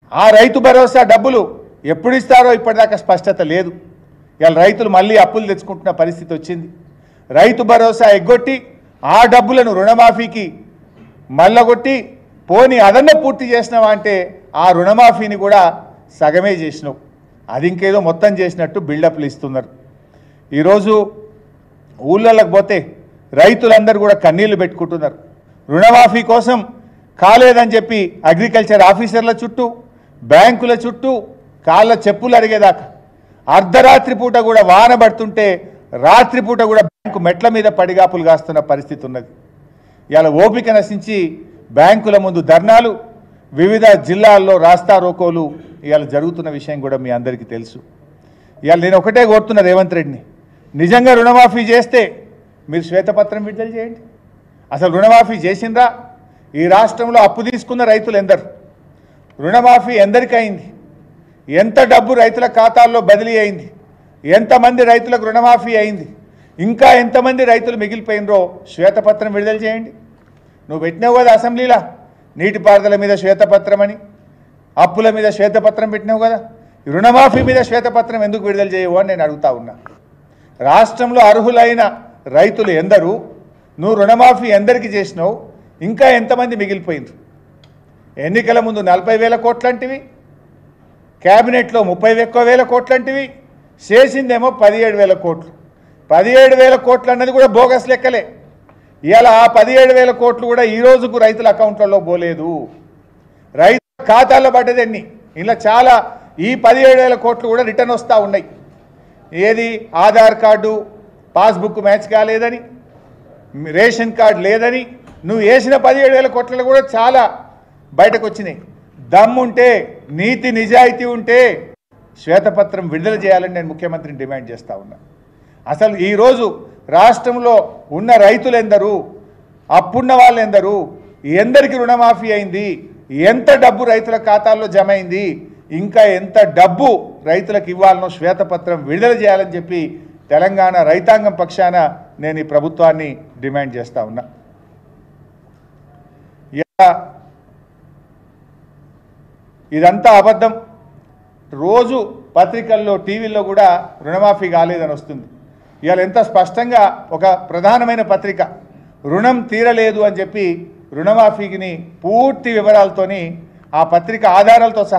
ఆ రైతు భరోసా డబ్బులు ఎప్పుడు ఇస్తారో ఇప్పటిదాకా స్పష్టత లేదు ఇవాళ రైతులు మళ్ళీ అప్పులు తెచ్చుకుంటున్న పరిస్థితి వచ్చింది రైతు భరోసా ఎగ్గొట్టి ఆ డబ్బులను రుణమాఫీకి మల్లగొట్టి పోని అదన్న పూర్తి చేసినావా అంటే ఆ రుణమాఫీని కూడా సగమే చేసినావు అది ఇంకేదో మొత్తం చేసినట్టు బిల్డప్లు ఇస్తున్నారు ఈరోజు ఊళ్ళలోకి పోతే రైతులందరూ కూడా కన్నీళ్లు పెట్టుకుంటున్నారు రుణమాఫీ కోసం కాలేదని చెప్పి అగ్రికల్చర్ ఆఫీసర్ల చుట్టూ బ్యాంకుల చుట్టూ కాళ్ళ చెప్పులు అరిగేదాకా అర్ధరాత్రి పూట కూడా వాన పడుతుంటే రాత్రిపూట కూడా బ్యాంకు మెట్ల మీద పడిగాపులు కాస్తున్న పరిస్థితి ఉన్నది ఇవాళ ఓపిక నశించి బ్యాంకుల ముందు ధర్నాలు వివిధ జిల్లాల్లో రాస్తా రోకోలు ఇవాళ జరుగుతున్న విషయం కూడా మీ అందరికీ తెలుసు ఇవాళ నేను ఒకటే కోరుతున్నా రేవంత్ రెడ్డిని నిజంగా రుణమాఫీ చేస్తే మీరు శ్వేతపత్రం విడుదల చేయండి అసలు రుణమాఫీ చేసిండ్రా ఈ రాష్ట్రంలో అప్పు తీసుకున్న రైతులు ఎందరు రుణమాఫీ ఎందరికి అయింది ఎంత డబ్బు రైతుల ఖాతాల్లో బదిలీ అయింది ఎంతమంది రైతులకు రుణమాఫీ అయింది ఇంకా ఎంతమంది రైతులు మిగిలిపోయినరో శ్వేతపత్రం విడుదల చేయండి నువ్వు పెట్టినావు కదా అసెంబ్లీలా నీటిపారుదల మీద శ్వేతపత్రం అని అప్పుల మీద శ్వేతపత్రం పెట్టినావు కదా రుణమాఫీ మీద శ్వేతపత్రం ఎందుకు విడుదల చేయవు అని నేను అడుగుతా ఉన్నా రాష్ట్రంలో అర్హులైన రైతులు ఎందరు నువ్వు రుణమాఫీ ఎందరికి చేసినావు ఇంకా ఎంతమంది మిగిలిపోయినరు ఎన్నికల ముందు నలభై వేల కోట్లంటివి క్యాబినెట్లో ముప్పై ఎక్కువ వేల కోట్లంటివి చేసిందేమో పదిహేడు వేల కోట్లు పదిహేడు వేల కోట్లు అన్నది కూడా బోగస్ లెక్కలే ఇలా ఆ పదిహేడు వేల కోట్లు కూడా ఈ రోజుకు రైతుల అకౌంట్లలో పోలేదు రైతు ఖాతాల్లో పడ్డది ఎన్ని ఇలా చాలా ఈ పదిహేడు వేల కోట్లు కూడా రిటర్న్ వస్తూ ఉన్నాయి ఏది ఆధార్ కార్డు పాస్బుక్ మ్యాచ్ కాలేదని రేషన్ కార్డు లేదని నువ్వు వేసిన పదిహేడు వేల కోట్లలో కూడా చాలా బయటకు వచ్చినాయి దమ్ముంటే నీతి నిజాయితీ ఉంటే శ్వేతపత్రం విడుదల చేయాలని నేను ముఖ్యమంత్రిని డిమాండ్ చేస్తా ఉన్నా అసలు ఈరోజు రాష్ట్రంలో ఉన్న రైతులు ఎందరు అప్పున్న వాళ్ళు ఎందరు ఎందరికి రుణమాఫీ అయింది ఎంత డబ్బు రైతుల ఖాతాల్లో జమ అయింది ఇంకా ఎంత డబ్బు రైతులకు ఇవ్వాలనో శ్వేతపత్రం విడుదల చేయాలని చెప్పి తెలంగాణ రైతాంగం పక్షాన నేను ఈ ప్రభుత్వాన్ని డిమాండ్ చేస్తా ఉన్నా ఇలా ఇదంతా అబద్ధం రోజు పత్రికల్లో టీవీల్లో కూడా రుణమాఫీ కాలేదని వస్తుంది ఇవాళ ఎంత స్పష్టంగా ఒక ప్రధానమైన పత్రిక రుణం తీరలేదు అని చెప్పి రుణమాఫీని పూర్తి వివరాలతోని ఆ పత్రిక ఆధారాలతో సహా